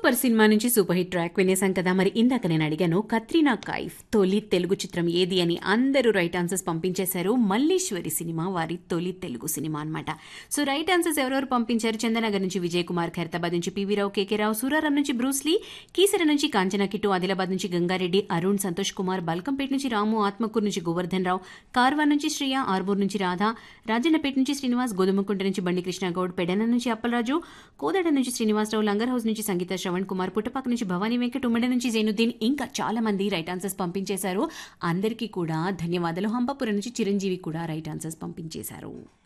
super cinema నుంచి super hit track వినేసాం కదా మరి ఇందాక నేను అడిగాను కత్రీనా కైఫ్ తొలి తెలుగు చిత్రం ఏది అని అందరూ రైట్ ఆన్సర్స్ పంపించేశారు మల్లీశ్వరి సినిమా వారి తొలి తెలుగు సినిమా అన్నమాట సో రైట్ ఆన్సర్స్ ఎవరెవరు పంపించారు చందనగర్ నుంచి విజయ్ కుమార్ ఖైరతాబాద్ నుంచి పివి రావు కేకే రావు సూరారం నుంచి బ్రూస్లీ కీసర నుంచి కాంచన కిట్టు ఆదిలాబాద్ నుంచి గంగారెడ్డి అరుణ్ సంతోష్ కుమార్ బల్కంపేట నుంచి రాము ఆత్మకూరు నుంచి గోవర్ధన్ రావు కార్వాన్ నుంచి శ్రియ ఆర్బూర్ నుంచి రాధ రాజన్నపేట నుంచి శ్రీనివాస్ గోధుమకుంట నుంచి బండి కృష్ణగౌడ్ పెడన నుంచి అప్పలరాజు కోదడ నుంచి శ్రీనివాసరావు లంగర్ హౌస్ నుంచి సంగీత శ్రవణ్ కుమార్ పుట్టపాక నుంచి భవానీ వెంకట్ ఉమ్మడి నుంచి జైనుద్దీన్ ఇంకా చాలా మంది రైట్ ఆన్సర్స్ పంపించేశారు అందరికీ కూడా ధన్యవాదాలు హంపాపురం నుంచి చిరంజీవి కూడా రైట్ ఆన్సర్స్ పంపించేశారు